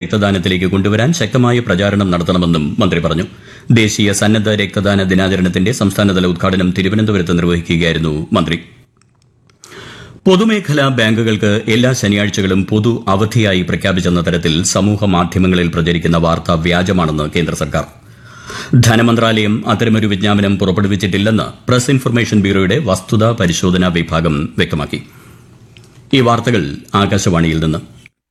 രക്തദാനത്തിലേക്ക് കൊണ്ടുവരാൻ ശക്തമായ പ്രചാരണം നടത്തണമെന്നും മന്ത്രി പറഞ്ഞു ദേശീയ സന്നദ്ധ രക്തദാന ദിനാചരണത്തിന്റെ സംസ്ഥാനതല ഉദ്ഘാടനം തിരുവനന്തപുരത്ത് നിർവഹിക്കുകയായിരുന്നു മന്ത്രി പൊതുമേഖലാ ബാങ്കുകൾക്ക് എല്ലാ ശനിയാഴ്ചകളും പൊതു അവധിയായി പ്രഖ്യാപിച്ചെന്ന തരത്തിൽ സമൂഹ മാധ്യമങ്ങളിൽ പ്രചരിക്കുന്ന വാർത്ത വ്യാജമാണെന്ന് കേന്ദ്ര സർക്കാർ ധനമന്ത്രാലയം അത്തരമൊരു വിജ്ഞാപനം പുറപ്പെടുവിച്ചിട്ടില്ലെന്ന് പ്രസ് ഇൻഫർമേഷൻ ബ്യൂറോയുടെ വസ്തുതാ പരിശോധനാ വിഭാഗം വ്യക്തമാക്കി ഈ വാർത്തകൾ ആകാശവാണിയിൽ നിന്ന്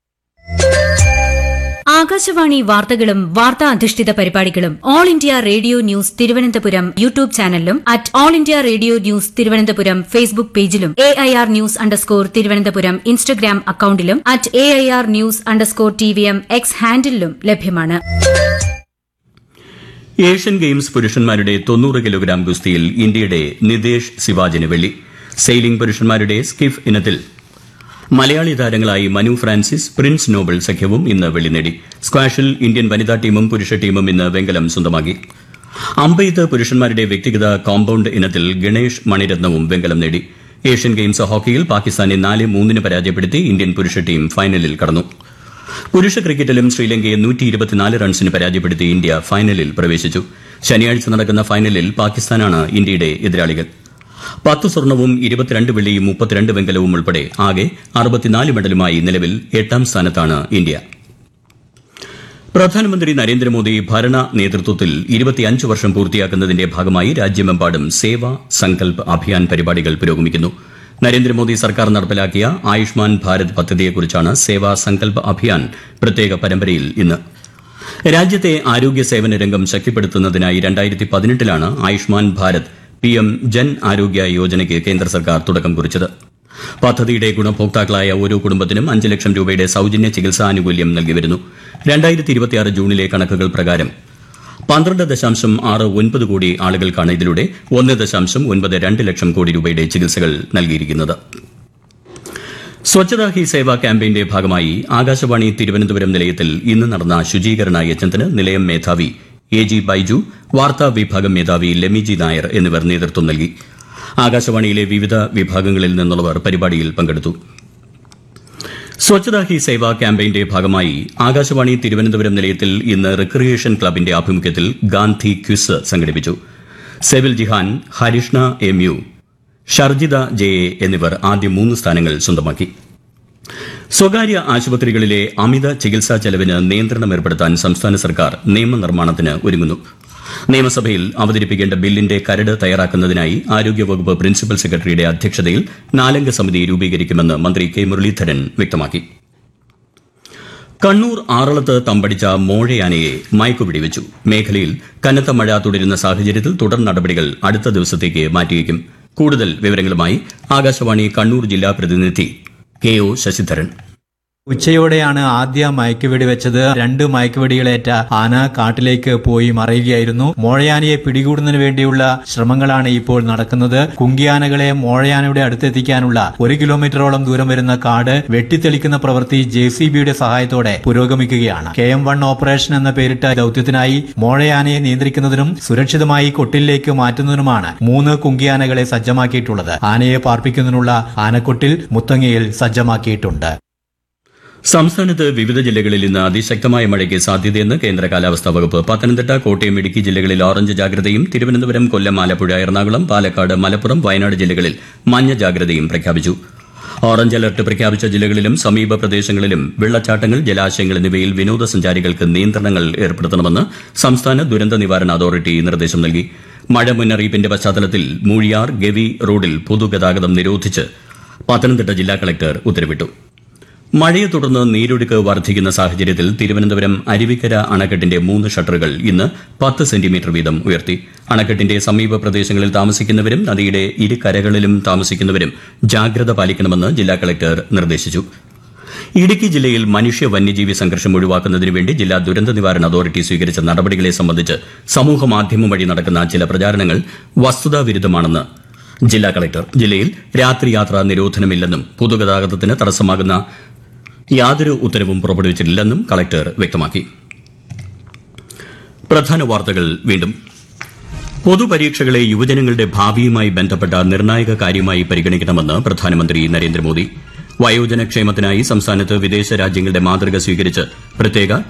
ആകാശവാണി വാർത്തകളും വാർത്താ അധിഷ്ഠിത പരിപാടികളും All India Radio news Thiruvananthapuram YouTube ചാനലിലും at All India Radio news Thiruvananthapuram Facebook പേജിലും A I R news underscore Thiruvananthapuram Instagram അക്കൌണ്ടിലും at A I R news underscore T V M X ഹാൻഡിലും ലഭ്യമാണ് ഏഷ്യൻ ഗെയിംസ് പുരുഷന്മാരുടെ തൊണ്ണൂറ് കിലോഗ്രാം ഗുസ്തിയിൽ ഇന്ത്യയുടെ നിതേഷ് സിവാജിന് വെള്ളി സെയിലിംഗ് പുരുഷന്മാരുടെ സ്കിഫ് ഇനത്തിൽ മലയാളി താരങ്ങളായി മനു ഫ്രാൻസിസ് പ്രിൻസ് നോബൽ സഖ്യവും ഇന്ന് വെള്ളി നേടി സ്ക്വാഷിൽ ഇന്ത്യൻ വനിതാ ടീമും പുരുഷ ടീമും ഇന്ന് വെങ്കലം സ്വന്തമാക്കി അമ്പെയ്ത്ത് പുരുഷന്മാരുടെ വ്യക്തിഗത കോമ്പൌണ്ട് ഇനത്തിൽ ഗണേഷ് മണിരത്നവും വെങ്കലം നേടി ഏഷ്യൻ ഗെയിംസ് ഹോക്കിയിൽ പാകിസ്ഥാനെ നാല് മൂന്നിന് പരാജയപ്പെടുത്തി ഇന്ത്യൻ പുരുഷ ടീം ഫൈനലിൽ കടന്നു പുരുഷ ക്രിക്കറ്റിലും ശ്രീലങ്കയെ നൂറ്റി ഇരുപത്തിനാല് റൺസിന് പരാജയപ്പെടുത്തി ഇന്ത്യ ഫൈനലിൽ പ്രവേശിച്ചു ശനിയാഴ്ച നടക്കുന്ന ഫൈനലിൽ പാകിസ്ഥാനാണ് ഇന്ത്യയുടെ എതിരാളികൾ പത്ത് സ്വർണവും ഇരുപത്തിരണ്ട് വെള്ളിയും മുപ്പത്തിരണ്ട് വെങ്കലവും ഉൾപ്പെടെ ആകെ അറുപത്തിനാല് മെഡലുമായി നിലവിൽ എട്ടാം സ്ഥാനത്താണ് ഇന്ത്യ പ്രധാനമന്ത്രി നരേന്ദ്രമോദി ഭരണ നേതൃത്വത്തിൽ ഇരുപത്തിയഞ്ച് വർഷം പൂർത്തിയാക്കുന്നതിന്റെ ഭാഗമായി രാജ്യമെമ്പാടും സേവാ സങ്കൽപ് അഭിയാൻ പരിപാടികൾ പുരോഗമിക്കുന്നു നരേന്ദ്രമോദി സർക്കാർ നടപ്പിലാക്കിയ ആയുഷ്മാൻ ഭാരത് പദ്ധതിയെക്കുറിച്ചാണ് സേവാ സങ്കൽപ് അഭിയാൻ പ്രത്യേക പരമ്പരയിൽ ഇന്ന് രാജ്യത്തെ ആരോഗ്യ സേവന രംഗം ശക്തിപ്പെടുത്തുന്നതിനായി രണ്ടായിരത്തി പതിനെട്ടിലാണ് ആയുഷ്മാൻ ഭാരത് പി എം ജൻ ആരോഗ്യ യോജനയ്ക്ക് കേന്ദ്ര സർക്കാർ തുടക്കം കുറിച്ചത് പദ്ധതിയുടെ ഗുണഭോക്താക്കളായ ഓരോ കുടുംബത്തിനും അഞ്ച് ലക്ഷം രൂപയുടെ സൌജന്യ ചികിത്സാനുകൂല്യം നൽകി വരുന്നു രണ്ടായിരത്തി ഇരുപത്തിയാറ് ജൂണിലെ കണക്കുകൾ പ്രകാരം പന്ത്രണ്ട് ദശാംശം ആറ് ഒൻപത് കോടി ആളുകൾക്കാണ് ഇതിലൂടെ ഒന്ന് ദശാംശം ഒൻപത് രണ്ട് ലക്ഷം കോടി രൂപയുടെ ചികിത്സകൾ നൽകിയിരിക്കുന്നത് സ്വച്ഛതാ ഹി സേവ ക്യാമ്പയിന്റെ ഭാഗമായി ആകാശവാണി തിരുവനന്തപുരം നിലയത്തിൽ ഇന്ന് നടന്ന ശുചീകരണ യജ്ഞത്തിന് നിലയം മേധാവി എ ജി ബൈജു വാർത്താ വിഭാഗം മേധാവി ലെമിജി നായർ എന്നിവർ നേതൃത്വം നൽകി ആകാശവാണിയിലെ വിവിധ വിഭാഗങ്ങളിൽ നിന്നുള്ളവർ പരിപാടിയിൽ പങ്കെടുത്തു സ്വച്ഛതാ ഹി സേവ ക്യാമ്പയിന്റെ ഭാഗമായി ആകാശവാണി തിരുവനന്തപുരം നിലയത്തിൽ ഇന്ന് റിക്രിയേഷൻ ക്ലബിന്റെ ആഭിമുഖ്യത്തിൽ ഗാന്ധി ക്വിസ് സംഘടിപ്പിച്ചു Sevil Jihan Harishna M U Sharjitha J A എന്നിവർ ആദ്യ മൂന്ന് സ്ഥാനങ്ങൾ സ്വന്തമാക്കി സ്വകാര്യ ആശുപത്രികളിലെ അമിത ചികിത്സാ ചെലവിന് നിയന്ത്രണം ഏർപ്പെടുത്താൻ സംസ്ഥാന സർക്കാർ നിയമനിർമ്മാണത്തിന് ഒരുങ്ങുന്നു നിയമസഭയിൽ അവതരിപ്പിക്കേണ്ട ബില്ലിന്റെ കരട് തയ്യാറാക്കുന്നതിനായി ആരോഗ്യവകുപ്പ് പ്രിൻസിപ്പൽ സെക്രട്ടറിയുടെ അധ്യക്ഷതയിൽ നാലംഗ സമിതി രൂപീകരിക്കുമെന്ന് മന്ത്രി കെ മുരളീധരൻ വ്യക്തമാക്കി കണ്ണൂർ ആറളത്ത് തമ്പടിച്ച മോഴയാനയെ മയക്കുപിടിവെച്ചു മേഖലയിൽ കനത്ത മഴ തുടരുന്ന സാഹചര്യത്തിൽ തുടർ നടപടികൾ അടുത്ത ദിവസത്തേക്ക് മാറ്റിവെക്കും കൂടുതൽ വിവരങ്ങളുമായി ആകാശവാണി കണ്ണൂർ ജില്ലാ പ്രതിനിധി കെ ഒ ശശിധരൻ ഉച്ചയോടെയാണ് ആദ്യ മയക്കുവെടി വെച്ചത് രണ്ട് മയക്കുവെടികളേറ്റ ആന കാട്ടിലേക്ക് പോയി മറയുകയായിരുന്നു മോഴയാനയെ പിടികൂടുന്നതിന് വേണ്ടിയുള്ള ശ്രമങ്ങളാണ് ഇപ്പോൾ നടക്കുന്നത് കുങ്കിയാനകളെ മോഴയാനയുടെ അടുത്തെത്തിക്കാനുള്ള ഒരു കിലോമീറ്ററോളം ദൂരം വരുന്ന കാട് വെട്ടിത്തെളിക്കുന്ന പ്രവൃത്തി ജെ സി ബിയുടെ സഹായത്തോടെ പുരോഗമിക്കുകയാണ് കെ എം വൺ ഓപ്പറേഷൻ എന്ന പേരിട്ട ദൌത്യത്തിനായി മോഴയാനയെ നിയന്ത്രിക്കുന്നതിനും സുരക്ഷിതമായി കൊട്ടിലേക്ക് മാറ്റുന്നതിനുമാണ് മൂന്ന് കുങ്കിയാനകളെ സജ്ജമാക്കിയിട്ടുള്ളത് ആനയെ പാർപ്പിക്കുന്നതിനുള്ള ആനക്കൊട്ടിൽ മുത്തങ്ങയിൽ സജ്ജമാക്കിയിട്ടുണ്ട് സംസ്ഥാനത്ത് വിവിധ ജില്ലകളിൽ ഇന്ന് അതിശക്തമായ മഴയ്ക്ക് സാധ്യതയെന്ന് കേന്ദ്ര കാലാവസ്ഥാ വകുപ്പ് പത്തനംതിട്ട കോട്ടയം ഇടുക്കി ജില്ലകളിൽ ഓറഞ്ച് ജാഗ്രതയും തിരുവനന്തപുരം കൊല്ലം ആലപ്പുഴ എറണാകുളം പാലക്കാട് മലപ്പുറം വയനാട് ജില്ലകളിൽ മഞ്ഞ ജാഗ്രതയും പ്രഖ്യാപിച്ചു ഓറഞ്ച് അലർട്ട് പ്രഖ്യാപിച്ച ജില്ലകളിലും സമീപ പ്രദേശങ്ങളിലും വെള്ളച്ചാട്ടങ്ങൾ ജലാശയങ്ങൾ എന്നിവയിൽ വിനോദസഞ്ചാരികൾക്ക് നിയന്ത്രണങ്ങൾ ഏർപ്പെടുത്തണമെന്ന് സംസ്ഥാന ദുരന്ത നിവാരണ അതോറിറ്റി നിർദ്ദേശം നൽകി മഴ മുന്നറിയിപ്പിന്റെ പശ്ചാത്തലത്തിൽ മൂഴിയാർ ഗവി റോഡിൽ പൊതുഗതാഗതം നിരോധിച്ച് പത്തനംതിട്ട ജില്ലാ കളക്ടർ ഉത്തരവിട്ടു മഴയെ തുടർന്ന് നീരൊഴുക്ക് വർദ്ധിക്കുന്ന സാഹചര്യത്തിൽ തിരുവനന്തപുരം അരുവിക്കര അണക്കെട്ടിന്റെ മൂന്ന് ഷട്ടറുകൾ ഇന്ന് പത്ത് സെന്റിമീറ്റർ വീതം ഉയർത്തി അണക്കെട്ടിന്റെ സമീപ പ്രദേശങ്ങളിൽ താമസിക്കുന്നവരും നദിയുടെ ഇരുകരകളിലും താമസിക്കുന്നവരും ജാഗ്രത പാലിക്കണമെന്ന് ജില്ലാ കളക്ടർ നിർദ്ദേശിച്ചു ഇടുക്കി ജില്ലയിൽ മനുഷ്യ വന്യജീവി സംഘർഷം ഒഴിവാക്കുന്നതിന് വേണ്ടി ജില്ലാ ദുരന്ത നിവാരണ അതോറിറ്റി സ്വീകരിച്ച നടപടികളെ സംബന്ധിച്ച് സമൂഹമാധ്യമം വഴി നടക്കുന്ന ചില പ്രചാരണങ്ങൾ വസ്തുതാവിരുദ്ധമാണെന്ന് ജില്ലാ കളക്ടർ ജില്ലയിൽ രാത്രിയാത്രാ നിരോധനമില്ലെന്നും പൊതുഗതാഗതത്തിന് തടസ്സമാകുന്ന യാതൊരു ഉത്തരവും പുറപ്പെടുവിച്ചിട്ടില്ലെന്നും കളക്ടർ വ്യക്തമാക്കി പ്രധാന വാർത്തകൾ വീണ്ടും പൊതുപരീക്ഷകളെ യുവജനങ്ങളുടെ ഭാവിയുമായി ബന്ധപ്പെട്ട നിർണായക കാര്യമായി പരിഗണിക്കണമെന്ന് പ്രധാനമന്ത്രി നരേന്ദ്രമോദി വയോജനക്ഷേമത്തിനായി സംസ്ഥാനത്ത് വിദേശ രാജ്യങ്ങളുടെ മാതൃക സ്വീകരിച്ച് പ്രത്യേക